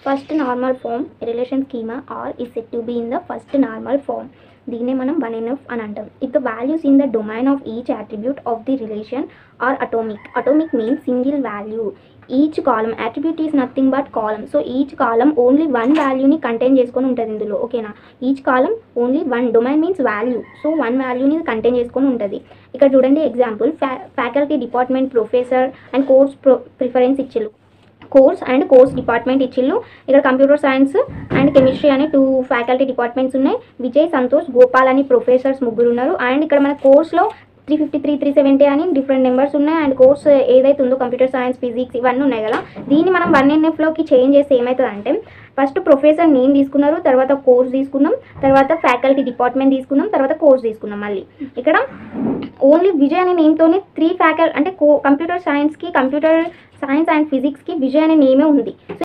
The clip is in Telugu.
first normal form relation schema are is said to be in the first normal form దీన్నే మనం వన్ ఎన్ఎఫ్ అని అంటాం if the values in the domain of each attribute of the relation are atomic atomic means single value each column attribute is nothing but column so each column only one వాల్యూని కంటైన్ చేసుకొని ఉంటుంది ఇందులో ఓకేనా each column only one domain means value so one వాల్యూని కంటైన్ చేసుకొని ఉంటుంది ఇక్కడ చూడండి ఎగ్జాంపుల్ ఫ్యా faculty department professor and course ప్రో ప్రిఫరెన్స్ ఇచ్చిళ్ళు కోర్స్ అండ్ కోర్స్ డిపార్ట్మెంట్ ఇచ్చిళ్ళు ఇక్కడ కంప్యూటర్ సైన్స్ అండ్ కెమిస్ట్రీ అనే టూ ఫ్యాకల్టీ డిపార్ట్మెంట్స్ ఉన్నాయి విజయ్ సంతోష్ గోపాల్ అని ప్రొఫెసర్స్ ముగ్గురు ఉన్నారు అండ్ ఇక్కడ మన కోర్స్లో three fifty three three seventy అని డిఫరెంట్ నెంబర్స్ ఉన్నాయి అండ్ కోర్స్ ఏదైతే ఉందో కంప్యూటర్ సైన్స్ ఫిజిక్స్ ఇవన్నీ ఉన్నాయి కదా దీన్ని మనం వన్ ఎన్ఎఫ్లోకి చేంజ్ చేస్తే ఏమవుతుంది అంటే ఫస్ట్ ప్రొఫెసర్ నేమ్ తీసుకున్నారు తర్వాత కోర్స్ తీసుకున్నాం తర్వాత ఫ్యాకల్టీ డిపార్ట్మెంట్ తీసుకున్నాం తర్వాత కోర్స్ తీసుకున్నాం మళ్ళీ ఇక్కడ ఓన్లీ విజయ్ అనే నేమ్తోనే త్రీ ఫ్యాకల్ అంటే కో కంప్యూటర్ సైన్స్కి కంప్యూటర్ సైన్స్ అండ్ ఫిజిక్స్కి విజయ్ అనే నేమే ఉంది సో